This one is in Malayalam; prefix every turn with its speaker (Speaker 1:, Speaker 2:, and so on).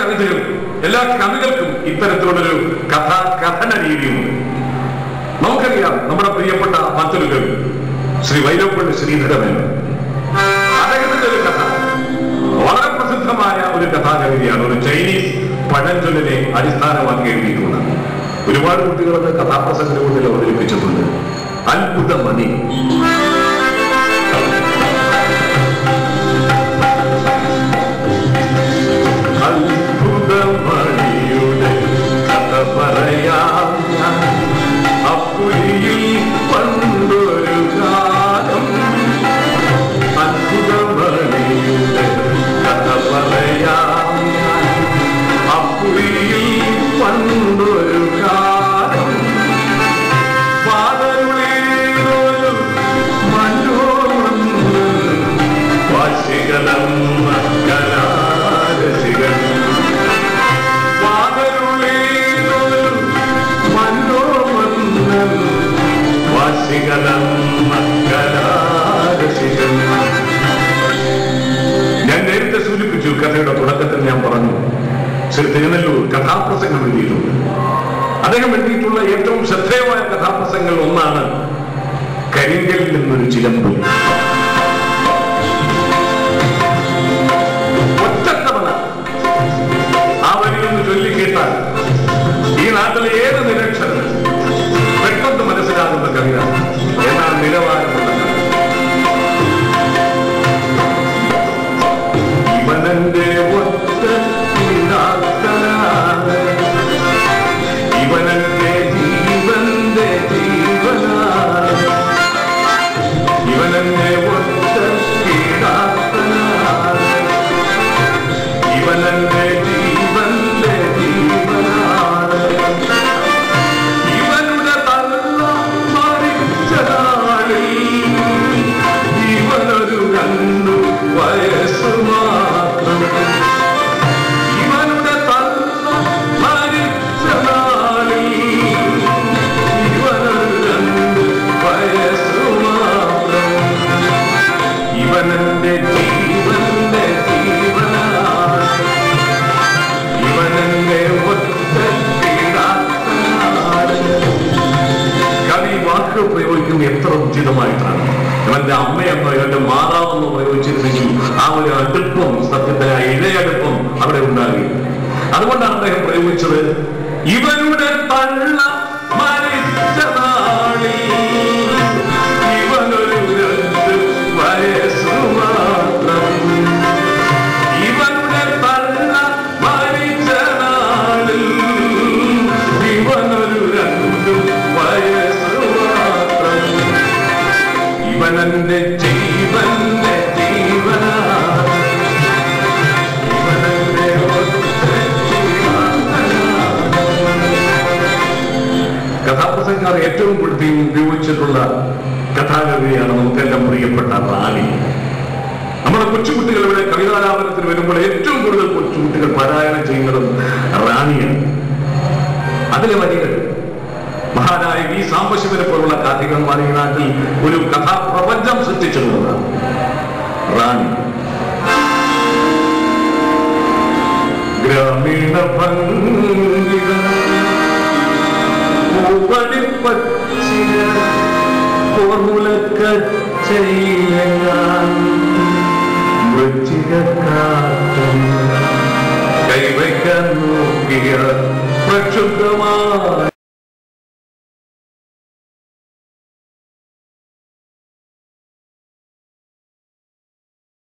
Speaker 1: കവിതയും എല്ലാ കവികൾക്കും ഇത്തരത്തിലുള്ളൊരു കഥാ കഥന രീതിയുണ്ട് നമുക്കറിയാം നമ്മുടെ പ്രിയപ്പെട്ട മറ്റൊരു കവി ശ്രീ വൈരപ്പള്ളി ശ്രീധരമേനോൻ അദ്ദേഹത്തിന്റെ ഒരു കഥ വളരെ പ്രസിദ്ധമായ ഒരു കഥാകവിതയാണ് ഒരു ചൈനീസ് പഴഞ്ചൊല്ലിനെ അടിസ്ഥാനമാക്കി എഴുതിയിട്ടുള്ളത് ഒരുപാട് കുട്ടികളത് കഥാപ്രസംഗങ്ങളിൽ അവതരിപ്പിച്ചിട്ടുണ്ട് അത്ഭുതമണി അത്ഭുതമണിയുടെ കഥ പറയാം ഞാൻ. അപ്പുലിയിൽ പണ്ടൊരു കാലം അത്ഭുതമണിയുടെ കഥ പറയാം ഞാൻ. അപ്പുലിയിൽ പണ്ടൊരു കാലം പാതരുളേതൊരു മനോമന്ദൻ വാശികളെന്ന കലാരസികൾ പാതരുളേതൊരു മനോമന്ദൻ വാശികളെന്ന കലാരസികൾ ഞാൻ നേരത്തെ സൂചിപ്പിച്ചു കഥയുടെ തുടക്കത്തിൽ ഞാൻ പറഞ്ഞു ശ്രീ തിരുനെല്ലൂർ കഥാപ്രസംഗം എഴുതിയിട്ടുണ്ട് അദ്ദേഹം എഴുതിയിട്ടുള്ള ഏറ്റവും ശ്രദ്ധേയമായ കഥാപ്രസംഗങ്ങൾ ഒന്നാണ് കരിങ്കലിൽ നിന്നൊരു ചിലമ്പ് ഒറ്റത്തവണ ആ വരിയൊന്ന് ചൊല്ലിക്കേട്ടാൽ ഈ നാട്ടിലെ ഏത് നിരക്ഷരം പെട്ടെന്ന് മനസ്സിലാകുന്ന കവിത എന്നാൽ നിലവാരമുള്ള കവിത. ഇവനെന്റെ ഒറ്റ പിതാക്കനാണ് ഇവനെന്റെ ജീവന്റെ ജീവനാണ് ഇവനെന്റെ ഒറ്റ കീടാത്തനാണ് ഇവനെന്റെ ജീവന്റെ ജീവനാണ് ഇവനുടെ തള്ള മരിച്ച നാളിൽ ഇവനൊരു രണ്ടു വയസ്സ് മാത്രം ഇവനുടെ തള്ള മരിച്ച നാളിൽ ഇവനൊരു രണ്ടു വയസ്സ് മാത്രം ഇവനെന്റെ ജീവന്റെ ജീവനാണ് ഇവനെന്റെ ഒറ്റ കീടാത്തനാണ് കവി വാക്ക് പ്രയോഗിക്കുന്നത് എത്ര ഉചിതമായിട്ടാണ് ഇവന്റെ അമ്മയെന്നോ ഇവന്റെ മാതാവെന്നോ പ്രയോഗിച്ചിരുന്നെങ്കിൽ ആ ഒരു അടുപ്പം സത്യത്തിൽ ആ ഇഴയടുപ്പം അവിടെ ഉണ്ടാകും അതുകൊണ്ടാണ് അദ്ദേഹം പ്രയോഗിച്ചത് ഇവരുടെ തള്ള മരിച്ച നാളിൽ ഇവനൊരു രണ്ട് വയസ്സു മാത്രം ഇവരുടെ തള്ള മരിച്ച നാളിൽ ഇവനൊരു രണ്ടു വയസ്സു മാത്രം ഇവനെന്റെ ജീവന്റെ ജീവനാണ് ഇവനെന്റെ ഒറ്റ കഥാപ്രസംഗക്കാർ ഏറ്റവും കൂടുതൽ ഉപയോഗിച്ചിട്ടുള്ള കഥാകൃതിയാണ് നമുക്കെല്ലാം പ്രിയപ്പെട്ട റാണി നമ്മുടെ കൊച്ചുകുട്ടികൾ ഇവിടെ കവിതാലാപനത്തിന് വരുമ്പോൾ ഏറ്റവും കൂടുതൽ കൊച്ചുകുട്ടികൾ പാരായണം ചെയ്യുന്നതും റാണിയാണ് അതിലെ വരികൾ മഹാനായകി സാംബശിവനെ പോലുള്ള കാർത്തികന്മാർ ഈ നാട്ടിൽ ഒരു കഥാപ്രപഞ്ചം സൃഷ്ടിച്ചിട്ടുള്ളതാണ് റാണി ഗ്രാമീണ ഭംഗിക പൂവടിപ്പച്ചിക പോർമുലക്കച്ചെയ്യാൻ വൃശ്ചികക്കാറ്റൻ കൈവയ്ക്കാൻ നോക്കിയ പ്രക്ഷുബ്ധമായ